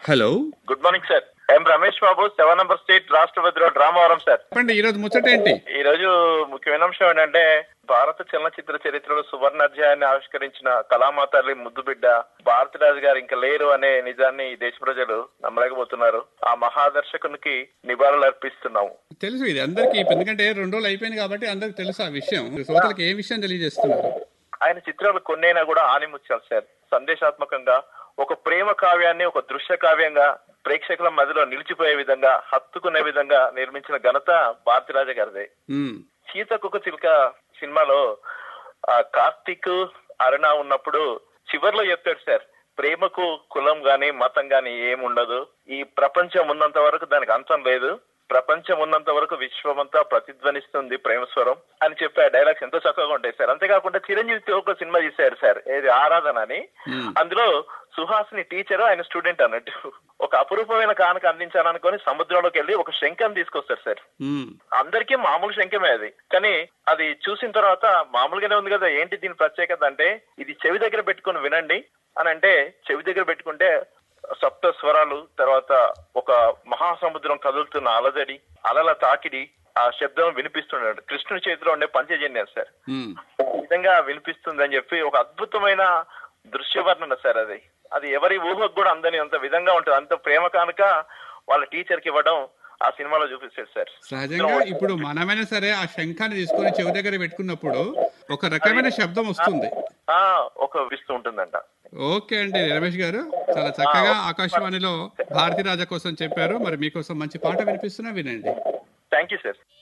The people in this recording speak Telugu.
Hello good morning sir M Ramesh Babu seven number state Rashtrapati road Ramavaram sir చెప్పండి ఈరోజు ముచ్చట ఏంటి ఈ రోజు ముఖ్యమైన అంశం ఏంటంటే భారత చలనచిత్ర చరిత్రలో సువర్ణ అధ్యాయాన్ని ఆవిష్కరించిన కళామా తల్లి ముద్దు బిడ్డ భారతరాజు గారు ఇంకా లేరు అనే నిజాన్ని ఈ దేశ ప్రజలు నమ్మలేకపోతున్నారు ఆ మహాదర్శకునికి నివాళులు అర్పిస్తున్నాము తెలుసు ఇది అందరికి ఎందుకంటే రెండు రోజులు అయిపోయింది కాబట్టి అందరికి తెలుసు ఆ విషయం శ్రోతలకు ఏ విషయం తెలియజేస్తున్నారు ఆయన చిత్రాలు కొన్నైనా కూడా ఆనిముచ్చాలి సార్ సందేశాత్మకంగా ఒక ప్రేమ కావ్యాన్ని ఒక దృశ్య కావ్యంగా ప్రేక్షకుల మధ్యలో నిలిచిపోయే విధంగా హత్తుకునే విధంగా నిర్మించిన ఘనత భారతిరాజ గారిదే ఉమ్, సీతకొక చిలుక సినిమాలో ఆ కార్తీక్ అరుణ ఉన్నప్పుడు చివర్లో చెప్తాడు సార్ ప్రేమకు కులం గాని మతం గాని ఏముండదు ఈ ప్రపంచం ఉన్నంత వరకు దానికి అంతం లేదు ప్రపంచం ఉన్నంత వరకు విశ్వమంతా ప్రతిధ్వనిస్తుంది ప్రేమ స్వరం అని చెప్పి ఆ డైలాగ్స్ ఎంతో చక్కగా ఉంటాయి సార్ అంతేకాకుండా చిరంజీవి ఒక సినిమా తీశారు సార్ ఏది ఆరాధన అని Hmm. అందులో సుహాసిని టీచర్ ఆయన స్టూడెంట్ అన్నట్టు ఒక అపురూపమైన కానుక అందించాలనుకొని సముద్రంలోకి వెళ్ళి ఒక శంఖం తీసుకొస్తారు సార్ ఉమ్, అందరికీ మామూలు శంఖమే అది కానీ అది చూసిన తర్వాత మామూలుగానే ఉంది కదా ఏంటి దీని ప్రత్యేకత అంటే ఇది చెవి దగ్గర పెట్టుకొని వినండి అని అంటే చెవి దగ్గర పెట్టుకుంటే సప్త స్వరాలు తర్వాత ఒక మహాసముద్రం కదులుతున్న అలజడి అలల తాకిడి ఆ శబ్దం వినిపిస్తున్నాడు కృష్ణుడి చేతిలో ఉండే పంచజన్యం సార్ ఉమ్. ఈ విధంగా వినిపిస్తుంది అని చెప్పి ఒక అద్భుతమైన దృశ్యవర్ణన సార్ అది అది ఎవరి ఊహకు కూడా అందని అంత విధంగా ఉంటుంది అంత ప్రేమ కానుక వాళ్ళ టీచర్ కి ఇవ్వడం ఆ సినిమాలో చూపిస్తాడు సార్ సహజంగా ఇప్పుడు మనమైనా సరే ఆ శంఖాన్ని తీసుకొని చెవి దగ్గర పెట్టుకున్నప్పుడు ఒక రకమైన శబ్దం వస్తుంది ఆ ఒక విస్తూ ఉంటుందంట ఓకే అండి రమేష్ గారు చాలా చక్కగా ఆకాశవాణిలో భారతీ రాజా కోసం చెప్పారు మరి మీకోసం మంచి పాట వినిపిస్తున్నా వినండి థ్యాంక్ యూ సార్